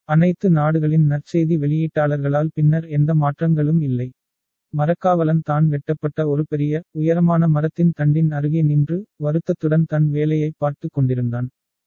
அனைத்து நாடுகளின் நற்செய்தி வெளியீட்டாளர்களால் பின்னர் எந்த மாற்றங்களும் இல்லை மரக்காவலன் தான் வெட்டப்பட்ட ஒரு பெரிய உயரமான மரத்தின் தண்டின் அருகே நின்று வருத்தத்துடன் தன் வேலையை பார்த்து கொண்டிருந்தான்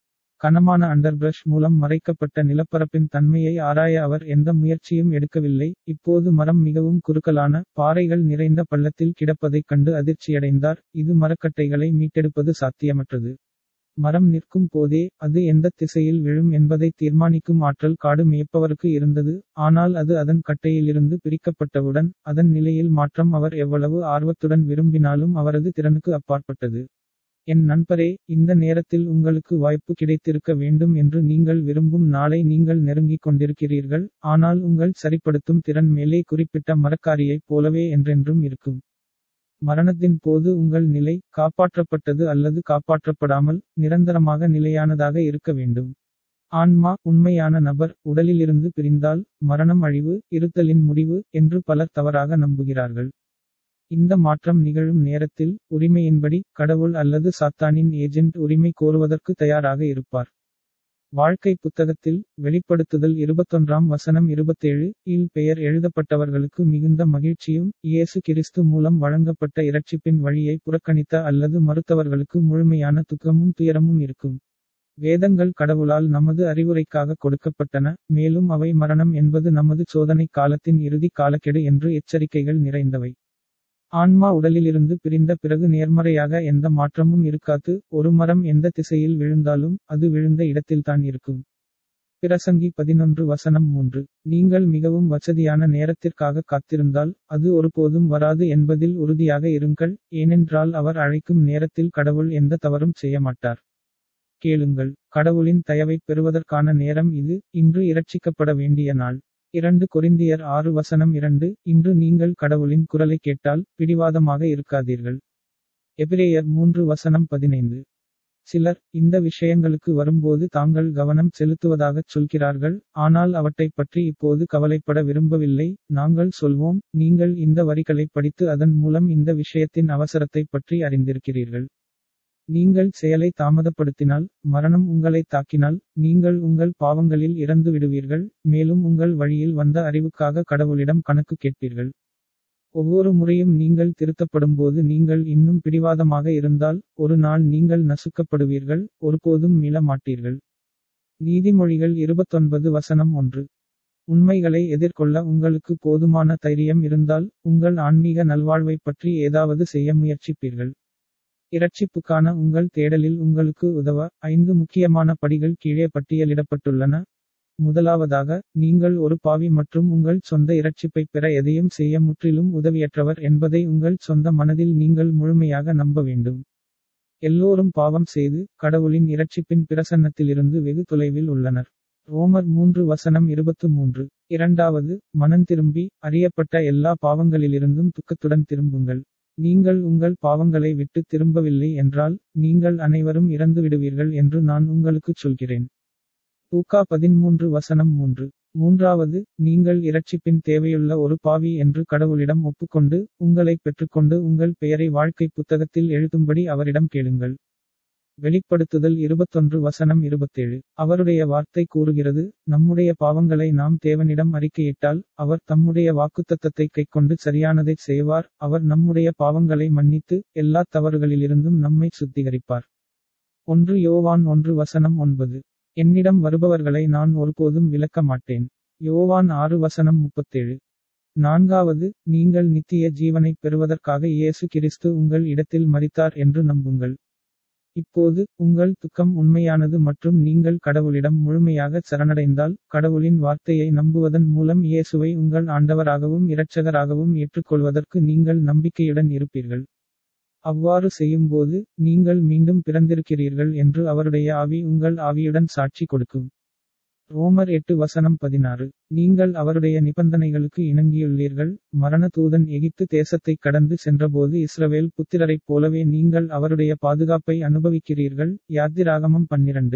கனமான அண்டர்பிரஷ் மூலம் மறைக்கப்பட்ட நிலப்பரப்பின் தன்மையை ஆராய அவர் எந்த முயற்சியும் எடுக்கவில்லை இப்போது மரம் மிகவும் குறுகலான பாறைகள் நிறைந்த பள்ளத்தில் கிடப்பதைக் கண்டு அதிர்ச்சியடைந்தார் இது மரக்கட்டைகளை மீட்டெடுப்பது சாத்தியமற்றது மரம் நிற்கும் போதே அது எந்த திசையில் விழும் என்பதை தீர்மானிக்கும் ஆற்றல் காடு மேய்ப்பவருக்கு இருந்தது ஆனால் அது அதன் கட்டையிலிருந்து பிரிக்கப்பட்டவுடன் அதன் நிலையில் மாற்றம் அவர் எவ்வளவு ஆர்வத்துடன் விரும்பினாலும் அவரது திறனுக்கு அப்பாற்பட்டது என் நண்பரே இந்த நேரத்தில் உங்களுக்கு வாய்ப்பு கிடைத்திருக்க வேண்டும் என்று நீங்கள் விரும்பும் நாளை நீங்கள் நெருங்கிக் கொண்டிருக்கிறீர்கள் ஆனால் உங்கள் சரிப்படுத்தும் திறன் மேலே குறிப்பிட்ட மரக்காரியைப் போலவே என்றென்றும் இருக்கும் மரணத்தின் போது உங்கள் நிலை காப்பாற்றப்பட்டது அல்லது காப்பாற்றப்படாமல் நிரந்தரமாக நிலையானதாக இருக்க வேண்டும் ஆன்மா உண்மையான நபர் உடலிலிருந்து பிரிந்தால் மரணம் அழிவு இருத்தலின் முடிவு என்று பலர் தவறாக நம்புகிறார்கள் இந்த மாற்றம் நிகழும் நேரத்தில் உரிமையின்படி கடவுள் அல்லது சாத்தானின் ஏஜென்ட் உரிமை கோருவதற்கு தயாராக இருப்பார் வாழ்க்கை புத்தகத்தில் வெளிப்படுத்துதல் இருபத்தொன்றாம் வசனம் இருபத்தேழு இல் பெயர் எழுதப்பட்டவர்களுக்கு மிகுந்த மகிழ்ச்சியும் இயேசு கிறிஸ்து மூலம் வழங்கப்பட்ட இரட்சிப்பின் வழியை புறக்கணித்த அல்லது மறுத்தவர்களுக்கு முழுமையான துக்கமும் துயரமும் இருக்கும் வேதங்கள் கடவுளால் நமது அறிவுரைக்காக கொடுக்கப்பட்டன மேலும் அவை மரணம் என்பது நமது சோதனை காலத்தின் இறுதி காலக்கெடு என்று எச்சரிக்கைகள் நிறைந்தவை ஆன்மா உடலிலிருந்து பிரிந்த பிறகு நேர்மறையாக எந்த மாற்றமும் இருக்காது ஒரு மரம் எந்த திசையில் விழுந்தாலும் அது விழுந்த இடத்தில்தான் இருக்கும் பிரசங்கி பதினொன்று வசனம் மூன்று நீங்கள் மிகவும் வசதியான நேரத்திற்காக காத்திருந்தால் அது ஒருபோதும் வராது என்பதில் உறுதியாக இருங்கள் ஏனென்றால் அவர் அழைக்கும் நேரத்தில் கடவுள் எந்த தவறும் செய்ய மாட்டார் கேளுங்கள் கடவுளின் தயவைப் பெறுவதற்கான நேரம் இது இன்று இரட்சிக்கப்பட வேண்டிய நாள் இரண்டு கொரிந்தியர் ஆறு வசனம் இரண்டு இன்று நீங்கள் கடவுளின் குரலை கேட்டால் பிடிவாதமாக இருக்காதீர்கள் எபிரேயர் மூன்று வசனம் பதினைந்து சிலர் இந்த விஷயங்களுக்கு வரும்போது தாங்கள் கவனம் செலுத்துவதாகச் சொல்கிறார்கள் ஆனால் அவற்றைப் பற்றி இப்போது கவலைப்பட விரும்பவில்லை நாங்கள் சொல்வோம் நீங்கள் இந்த வரிகளை படித்து அதன் மூலம் இந்த விஷயத்தின் அவசரத்தைப் பற்றி அறிந்திருக்கிறீர்கள் நீங்கள் செயலை தாமதப்படுத்தினால் மரணம் உங்களை தாக்கினால் நீங்கள் உங்கள் பாவங்களில் இறந்து விடுவீர்கள் மேலும் உங்கள் வழியில் வந்த அறிவுக்காக கடவுளிடம் கணக்கு கேட்பீர்கள் ஒவ்வொரு முறையும் நீங்கள் திருத்தப்படும்போது நீங்கள் இன்னும் பிடிவாதமாக இருந்தால் ஒரு நாள் நீங்கள் நசுக்கப்படுவீர்கள் ஒருபோதும் மீள மாட்டீர்கள் நீதிமொழிகள் இருபத்தொன்பது வசனம் ஒன்று உண்மைகளை எதிர்கொள்ள உங்களுக்கு போதுமான தைரியம் இருந்தால் உங்கள் ஆன்மீக நல்வாழ்வைப் பற்றி ஏதாவது செய்ய முயற்சிப்பீர்கள் இரட்சிப்புக்கான உங்கள் தேடலில் உங்களுக்கு உதவ ஐந்து முக்கியமான படிகள் கீழே பட்டியலிடப்பட்டுள்ளன முதலாவதாக நீங்கள் ஒரு பாவி மற்றும் உங்கள் சொந்த இரட்சிப்பை பெற எதையும் செய்ய முற்றிலும் உதவியற்றவர் என்பதை உங்கள் சொந்த மனதில் நீங்கள் முழுமையாக நம்ப வேண்டும் எல்லோரும் பாவம் செய்து கடவுளின் இரட்சிப்பின் பிரசன்னத்திலிருந்து வெகு தொலைவில் உள்ளனர் ரோமர் மூன்று வசனம் இருபத்து மூன்று இரண்டாவது மனம் திரும்பி அறியப்பட்ட எல்லா பாவங்களிலிருந்தும் துக்கத்துடன் திரும்புங்கள் நீங்கள் உங்கள் பாவங்களை விட்டு திரும்பவில்லை என்றால் நீங்கள் அனைவரும் இறந்து விடுவீர்கள் என்று நான் உங்களுக்குச் சொல்கிறேன் தூக்கா பதிமூன்று வசனம் மூன்று மூன்றாவது நீங்கள் இரட்சிப்பின் தேவையுள்ள ஒரு பாவி என்று கடவுளிடம் ஒப்புக்கொண்டு உங்களை பெற்றுக்கொண்டு உங்கள் பெயரை வாழ்க்கை புத்தகத்தில் எழுதும்படி அவரிடம் கேளுங்கள் வெளிப்படுத்துதல் இருபத்தொன்று வசனம் இருபத்தேழு அவருடைய வார்த்தை கூறுகிறது நம்முடைய பாவங்களை நாம் தேவனிடம் அறிக்கையிட்டால் அவர் தம்முடைய வாக்குத்தத்தத்தை கைக்கொண்டு சரியானதைச் செய்வார் அவர் நம்முடைய பாவங்களை மன்னித்து எல்லா தவறுகளிலிருந்தும் நம்மை சுத்திகரிப்பார் ஒன்று யோவான் ஒன்று வசனம் ஒன்பது என்னிடம் வருபவர்களை நான் ஒருபோதும் விலக்க மாட்டேன் யோவான் ஆறு வசனம் முப்பத்தேழு நான்காவது நீங்கள் நித்திய ஜீவனைப் பெறுவதற்காக இயேசு கிறிஸ்து உங்கள் இடத்தில் மரித்தார் என்று நம்புங்கள் இப்போது உங்கள் துக்கம் உண்மையானது மற்றும் நீங்கள் கடவுளிடம் முழுமையாக சரணடைந்தால் கடவுளின் வார்த்தையை நம்புவதன் மூலம் இயேசுவை உங்கள் ஆண்டவராகவும் இரட்சகராகவும் ஏற்றுக்கொள்வதற்கு நீங்கள் நம்பிக்கையுடன் இருப்பீர்கள் அவ்வாறு செய்யும்போது நீங்கள் மீண்டும் பிறந்திருக்கிறீர்கள் என்று அவருடைய ஆவி உங்கள் ஆவியுடன் சாட்சி கொடுக்கும் ரோமர் எட்டு வசனம் பதினாறு நீங்கள் அவருடைய நிபந்தனைகளுக்கு இணங்கியுள்ளீர்கள் மரண தூதன் எகிப்து தேசத்தை கடந்து சென்றபோது இஸ்ரவேல் புத்திரரைப் போலவே நீங்கள் அவருடைய பாதுகாப்பை அனுபவிக்கிறீர்கள் யாத்திராகமம் பன்னிரண்டு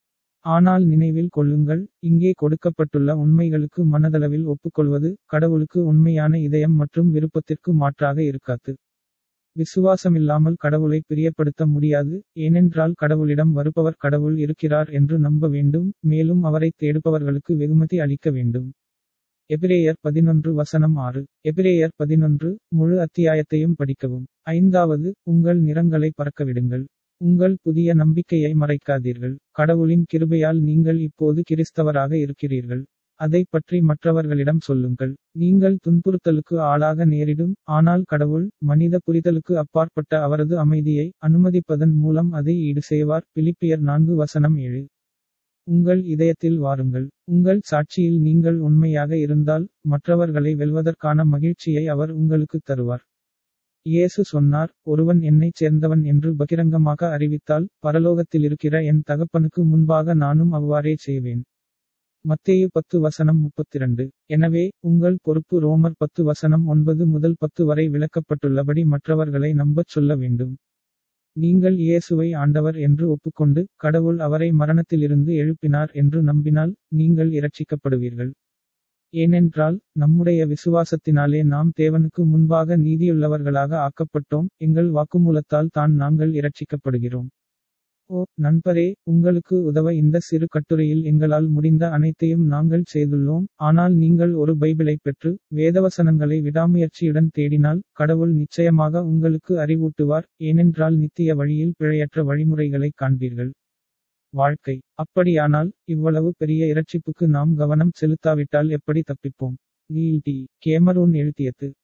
ஆனால் நினைவில் கொள்ளுங்கள் இங்கே கொடுக்கப்பட்டுள்ள உண்மைகளுக்கு மனதளவில் ஒப்புக்கொள்வது கடவுளுக்கு உண்மையான இதயம் மற்றும் விருப்பத்திற்கு மாற்றாக இருக்காது விசுவாசமில்லாமல் கடவுளை பிரியப்படுத்த முடியாது ஏனென்றால் கடவுளிடம் வருபவர் கடவுள் இருக்கிறார் என்று நம்ப வேண்டும் மேலும் அவரை தேடுபவர்களுக்கு வெகுமதி அளிக்க வேண்டும் எபிரேயர் பதினொன்று வசனம் ஆறு எபிரேயர் பதினொன்று முழு அத்தியாயத்தையும் படிக்கவும் ஐந்தாவது உங்கள் நிறங்களை பறக்கவிடுங்கள் உங்கள் புதிய நம்பிக்கையை மறைக்காதீர்கள் கடவுளின் கிருபையால் நீங்கள் இப்போது கிறிஸ்தவராக இருக்கிறீர்கள் அதை பற்றி மற்றவர்களிடம் சொல்லுங்கள் நீங்கள் துன்புறுத்தலுக்கு ஆளாக நேரிடும் ஆனால் கடவுள் மனித புரிதலுக்கு அப்பாற்பட்ட அவரது அமைதியை அனுமதிப்பதன் மூலம் அதை ஈடு செய்வார் பிலிப்பியர் நான்கு வசனம் ஏழு உங்கள் இதயத்தில் வாருங்கள் உங்கள் சாட்சியில் நீங்கள் உண்மையாக இருந்தால் மற்றவர்களை வெல்வதற்கான மகிழ்ச்சியை அவர் உங்களுக்கு தருவார் இயேசு சொன்னார் ஒருவன் என்னைச் சேர்ந்தவன் என்று பகிரங்கமாக அறிவித்தால் பரலோகத்திலிருக்கிற என் தகப்பனுக்கு முன்பாக நானும் அவ்வாறே செய்வேன் மத்தேயு பத்து வசனம் முப்பத்திரண்டு எனவே உங்கள் பொறுப்பு ரோமர் பத்து வசனம் ஒன்பது முதல் பத்து வரை விளக்கப்பட்டுள்ளபடி மற்றவர்களை நம்பச் சொல்ல வேண்டும் நீங்கள் இயேசுவை ஆண்டவர் என்று ஒப்புக்கொண்டு கடவுள் அவரை மரணத்திலிருந்து எழுப்பினார் என்று நம்பினால் நீங்கள் இரட்சிக்கப்படுவீர்கள் ஏனென்றால் நம்முடைய விசுவாசத்தினாலே நாம் தேவனுக்கு முன்பாக நீதியுள்ளவர்களாக ஆக்கப்பட்டோம் எங்கள் வாக்குமூலத்தால் தான் நாங்கள் இரட்சிக்கப்படுகிறோம் ஓ நண்பரே உங்களுக்கு உதவ இந்த சிறு கட்டுரையில் எங்களால் முடிந்த அனைத்தையும் நாங்கள் செய்துள்ளோம் ஆனால் நீங்கள் ஒரு பைபிளை பெற்று வேதவசனங்களை விடாமுயற்சியுடன் தேடினால் கடவுள் நிச்சயமாக உங்களுக்கு அறிவூட்டுவார் ஏனென்றால் நித்திய வழியில் பிழையற்ற வழிமுறைகளை காண்பீர்கள் வாழ்க்கை அப்படியானால் இவ்வளவு பெரிய இரட்சிப்புக்கு நாம் கவனம் செலுத்தாவிட்டால் எப்படி தப்பிப்போம் நீல் டி கேமரூன் எழுதியது